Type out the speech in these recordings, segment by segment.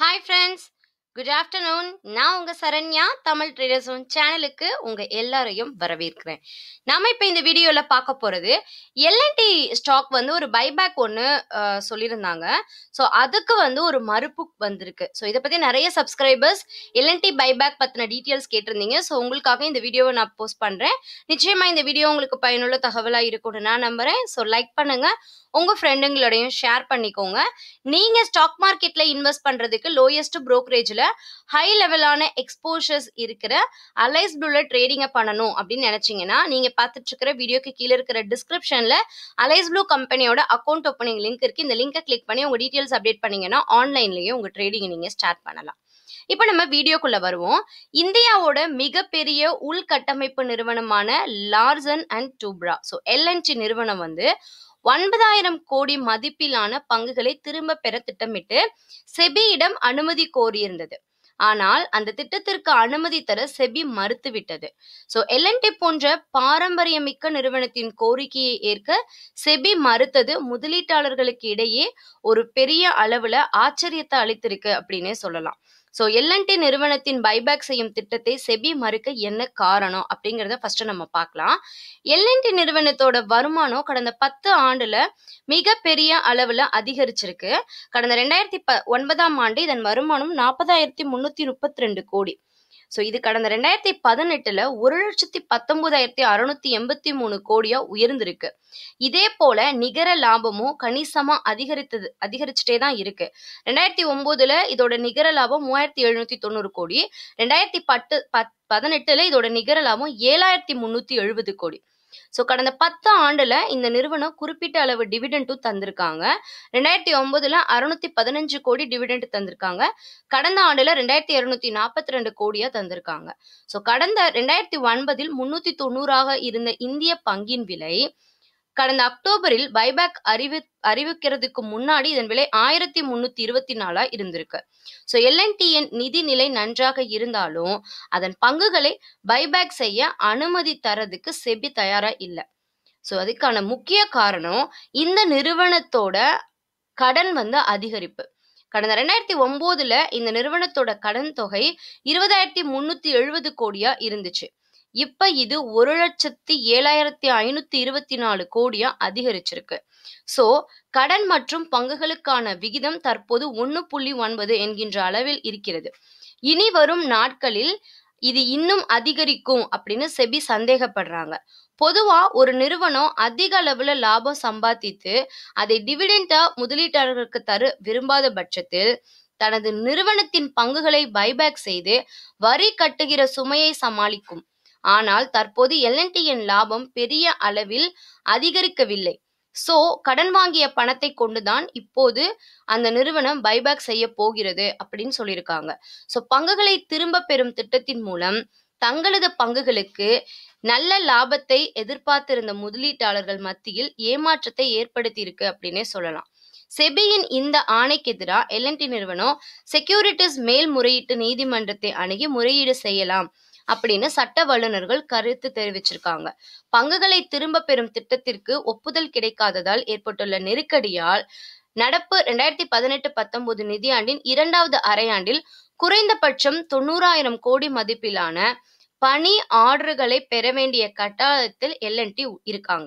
hi friends good afternoon நான் உங்கள் Saranya Tamil traders one சேனலுக்கு உங்கள் எல்லாரையும் வரவேற்கிறேன் நாம இப்போ இந்த வீடியோவில் பார்க்க போகிறது எல்என்டி ஸ்டாக் வந்து ஒரு பைபேக் ஒன்று சொல்லியிருந்தாங்க ஸோ அதுக்கு வந்து ஒரு மறுப்பு வந்திருக்கு ஸோ இதை பற்றி நிறைய சப்ஸ்கிரைபர்ஸ் எல்என்டி பைபேக் பற்றின டீட்டெயில்ஸ் கேட்டிருந்தீங்க ஸோ உங்களுக்காக இந்த வீடியோவை நான் போஸ்ட் பண்ணுறேன் நிச்சயமாக இந்த வீடியோ உங்களுக்கு பயனுள்ள தகவலாக இருக்கும்னு நான் நம்புகிறேன் ஸோ லைக் பண்ணுங்கள் உங்கள் ஃப்ரெண்டுங்களோடையும் ஷேர் பண்ணிக்கோங்க நீங்கள் ஸ்டாக் மார்க்கெட்டில் இன்வெஸ்ட் பண்ணுறதுக்கு லோயஸ்ட் ப்ரோக்கரேஜில் ஹை லெவலான எக்ஸ்போஷர்ஸ் இருக்கிற அலைஸ் ப்ளூல ட்ரேடிங்கை பண்ணணும் அப்படின்னு நினச்சிங்கன்னா நீங்கள் பார்த்துட்டு இருக்கிற வீடியோக்கு கீழே இருக்கிற டிஸ்கிரிப்ஷனில் அலைஸ் ப்ளூ கம்பெனியோட அக்கௌண்ட் ஓப்பனிங் லிங்க் இருக்குது இந்த லிங்கை கிளிக் பண்ணி உங்கள் டீட்டெயில்ஸ் அப்டேட் பண்ணீங்கன்னா ஆன்லைன்லேயே உங்கள் ட்ரேடிங்கை நீங்கள் ஸ்டார்ட் பண்ணலாம் இப்போ நம்ம வீடியோக்குள்ள வருவோம் இந்தியாவோட மிகப்பெரிய உள்கட்டமைப்பு நிறுவனமான Larsen and Toubro so LNT நிறுவனம் வந்து ஒன்பதாயிரம் கோடி மதிப்பிலான பங்குகளை திரும்ப பெற திட்டமிட்டு செபியிடம் அனுமதி கோரியிருந்தது ஆனால் அந்த திட்டத்திற்கு அனுமதி தர செபி மறுத்துவிட்டது ஸோ எல்என்டி போன்ற பாரம்பரியமிக்க நிறுவனத்தின் கோரிக்கையை ஏற்க செபி மறுத்தது முதலீட்டாளர்களுக்கு இடையே ஒரு பெரிய அளவுல ஆச்சரியத்தை அளித்திருக்கு அப்படின்னே சொல்லலாம் ஸோ எல்என்டி நிறுவனத்தின் பைபேக் செய்யும் திட்டத்தை செபி மறுக்க என்ன காரணம் அப்படிங்கிறத ஃபர்ஸ்ட் நம்ம பார்க்கலாம் எல்என்டி நிறுவனத்தோட வருமானம் கடந்த பத்து ஆண்டுல மிகப்பெரிய அளவுல அதிகரிச்சிருக்கு கடந்த ரெண்டாயிரத்தி ப ஒன்பதாம் ஆண்டு இதன் வருமானம் நாற்பதாயிரத்தி முன்னூத்தி முப்பத்தி ரெண்டு கோடி ஸோ இது கடந்த ரெண்டாயிரத்தி பதினெட்டுல ஒரு லட்சத்தி பத்தொன்பதாயிரத்தி அறுநூத்தி எண்பத்தி மூணு கோடியா உயர்ந்திருக்கு இதே போல நிகர லாபமும் கணிசமா அதிகரித்தது அதிகரிச்சுட்டே தான் இருக்கு ரெண்டாயிரத்தி ஒன்பதுல இதோட நிகர லாபம் மூவாயிரத்தி எழுநூத்தி தொண்ணூறு கோடி ரெண்டாயிரத்தி பத்து பத் பதினெட்டுல இதோட நிகர லாபம் ஏழாயிரத்தி முன்னூத்தி எழுபது கோடி ஸோ கடந்த பத்து ஆண்டுல இந்த நிறுவனம் குறிப்பிட்ட அளவு டிவிடெண்டும் தந்திருக்காங்க ரெண்டாயிரத்தி ஒன்பதுல அறுநூத்தி பதினஞ்சு கோடி டிவிடெண்ட் தந்திருக்காங்க கடந்த ஆண்டுல ரெண்டாயிரத்தி இருநூத்தி நாற்பத்தி ரெண்டு கோடியா தந்திருக்காங்க ஸோ கடந்த ரெண்டாயிரத்தி ஒன்பதில் முன்னூத்தி தொண்ணூறாக இருந்த இந்திய பங்கின் விலை கடந்த அக்டோபரில் பைபேக் அறிவி அறிவிக்கிறதுக்கு முன்னாடி இதன் விலை ஆயிரத்தி முன்னூத்தி இருபத்தி நாலா இருந்திருக்கு ஸோ எல்என்டிஎன் நிதி நிலை நன்றாக இருந்தாலும் அதன் பங்குகளை பைபேக் செய்ய அனுமதி தரதுக்கு செபி தயாரா இல்லை ஸோ அதுக்கான முக்கிய காரணம் இந்த நிறுவனத்தோட கடன் வந்து அதிகரிப்பு கடந்த ரெண்டாயிரத்தி ஒன்பதுல இந்த நிறுவனத்தோட கடன் தொகை இருபதாயிரத்தி முன்னூத்தி எழுபது கோடியா இருந்துச்சு இப்ப இது ஒரு லட்சத்தி ஏழாயிரத்தி ஐநூத்தி இருபத்தி நாலு கோடியா அதிகரிச்சிருக்கு சோ கடன் மற்றும் பங்குகளுக்கான விகிதம் தற்போது ஒன்னு புள்ளி ஒன்பது என்கின்ற அளவில் இருக்கிறது இனி வரும் நாட்களில் இது இன்னும் அதிகரிக்கும் அப்படின்னு செபி சந்தேகப்படுறாங்க பொதுவா ஒரு நிறுவனம் அதிக அளவுல லாபம் சம்பாதித்து அதை டிவிடெண்டா முதலீட்டாளர்களுக்கு தர விரும்பாத பட்சத்தில் தனது நிறுவனத்தின் பங்குகளை பைபேக் செய்து வரி கட்டுகிற சுமையை சமாளிக்கும் ஆனால் தற்போது எல்என்டிஎன் லாபம் பெரிய அளவில் அதிகரிக்கவில்லை சோ கடன் வாங்கிய பணத்தை கொண்டுதான் இப்போது அந்த நிறுவனம் பைபேக் செய்ய போகிறது அப்படின்னு சொல்லியிருக்காங்க சோ பங்குகளை திரும்ப பெறும் திட்டத்தின் மூலம் தங்களது பங்குகளுக்கு நல்ல லாபத்தை எதிர்பார்த்திருந்த முதலீட்டாளர்கள் மத்தியில் ஏமாற்றத்தை ஏற்படுத்தி இருக்கு அப்படின்னே சொல்லலாம் செபியின் இந்த ஆணைக்கு எதிராக எல்என்டி நிறுவனம் செக்யூரிட்டிஸ் மேல்முறையீட்டு நீதிமன்றத்தை அணுகி முறையீடு செய்யலாம் அப்படின்னு சட்ட வல்லுநர்கள் கருத்து தெரிவிச்சிருக்காங்க பங்குகளை திரும்ப பெறும் திட்டத்திற்கு ஒப்புதல் கிடைக்காததால் ஏற்பட்டுள்ள நெருக்கடியால் நடப்பு ரெண்டாயிரத்தி பதினெட்டு பத்தொன்பது நிதியாண்டின் இரண்டாவது அரையாண்டில் குறைந்தபட்சம் தொண்ணூறாயிரம் கோடி மதிப்பிலான பணி ஆர்டர்களை பெற வேண்டிய கட்டாயத்தில் எல்என்டி இருக்காங்க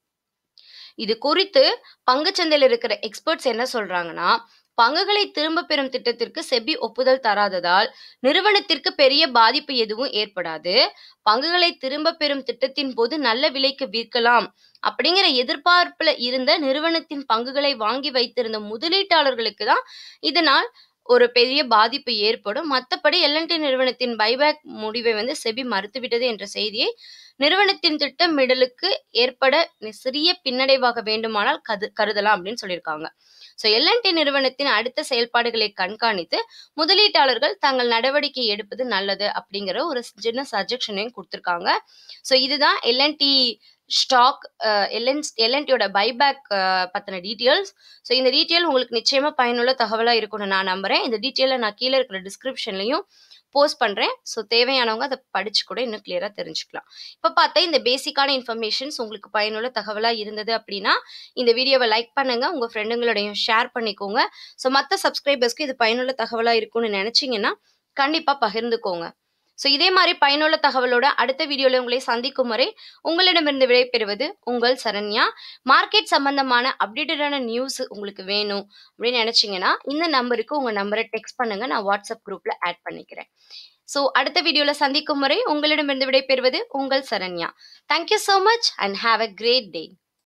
இது குறித்து பங்குச்சந்தையில் இருக்கிற எக்ஸ்பர்ட்ஸ் என்ன சொல்றாங்கன்னா பங்குகளை திரும்ப பெறும் திட்டத்திற்கு செபி ஒப்புதல் தராததால் நிறுவனத்திற்கு பெரிய பாதிப்பு எதுவும் ஏற்படாது பங்குகளை திரும்ப பெறும் திட்டத்தின் போது நல்ல விலைக்கு விற்கலாம் அப்படிங்கிற எதிர்பார்ப்புல இருந்த நிறுவனத்தின் பங்குகளை வாங்கி வைத்திருந்த முதலீட்டாளர்களுக்கு தான் இதனால் ஒரு பெரிய பாதிப்பு ஏற்படும் மற்றபடி எல்என்டி நிறுவனத்தின் பைபேக் முடிவை வந்து செபி மறுத்துவிட்டது என்ற செய்தியை நிறுவனத்தின் திட்டமிடலுக்கு ஏற்பட சிறிய பின்னடைவாக வேண்டுமானால் கது கருதலாம் அப்படின்னு சொல்லியிருக்காங்க ஸோ எல்என்டி நிறுவனத்தின் அடுத்த செயல்பாடுகளை கண்காணித்து முதலீட்டாளர்கள் தங்கள் நடவடிக்கை எடுப்பது நல்லது அப்படிங்கிற ஒரு சின்ன சஜஷனையும் கொடுத்துருக்காங்க ஸோ இதுதான் எல்என்டி ஸ்டாக் எல்என் எல்என்டியோட பைபேக் பற்றின டீட்டெயில்ஸ் ஸோ இந்த டீட்டெயில் உங்களுக்கு நிச்சயமாக பயனுள்ள தகவலாக இருக்கும்னு நான் நம்புகிறேன் இந்த டீட்டெயிலை நான் கீழே இருக்கிற டிஸ்கிரிப்ஷன்லையும் போஸ்ட் பண்ணுறேன் ஸோ தேவையானவங்க அதை படித்து கூட இன்னும் கிளியராக தெரிஞ்சுக்கலாம் இப்போ பார்த்தா இந்த பேசிக்கான இன்ஃபர்மேஷன்ஸ் உங்களுக்கு பயனுள்ள தகவலாக இருந்தது அப்படின்னா இந்த வீடியோவை லைக் பண்ணுங்கள் உங்கள் ஃப்ரெண்டுங்களோடையும் ஷேர் பண்ணிக்கோங்க ஸோ மற்ற சப்ஸ்கிரைபர்ஸ்க்கு இது பயனுள்ள தகவலாக இருக்கும்னு நினச்சிங்கன்னா கண்டிப்பாக பகிர்ந்துக்கோங்க ஸோ இதே மாதிரி பயனுள்ள தகவலோட அடுத்த வீடியோவில் உங்களை சந்திக்கும் வரை உங்களிடமிருந்து விடைபெறுவது உங்கள் சரண்யா மார்க்கெட் சம்பந்தமான அப்டேட்டடான நியூஸ் உங்களுக்கு வேணும் அப்படின்னு நினச்சிங்கன்னா இந்த நம்பருக்கு உங்கள் நம்பரை டெக்ஸ்ட் பண்ணுங்கள் நான் வாட்ஸ்அப் குரூப்பில் ஆட் பண்ணிக்கிறேன் ஸோ அடுத்த வீடியோவில் சந்திக்கும் வரை உங்களிடமிருந்து விடைபெறுவது உங்கள் Saranya thank you so much and have a great day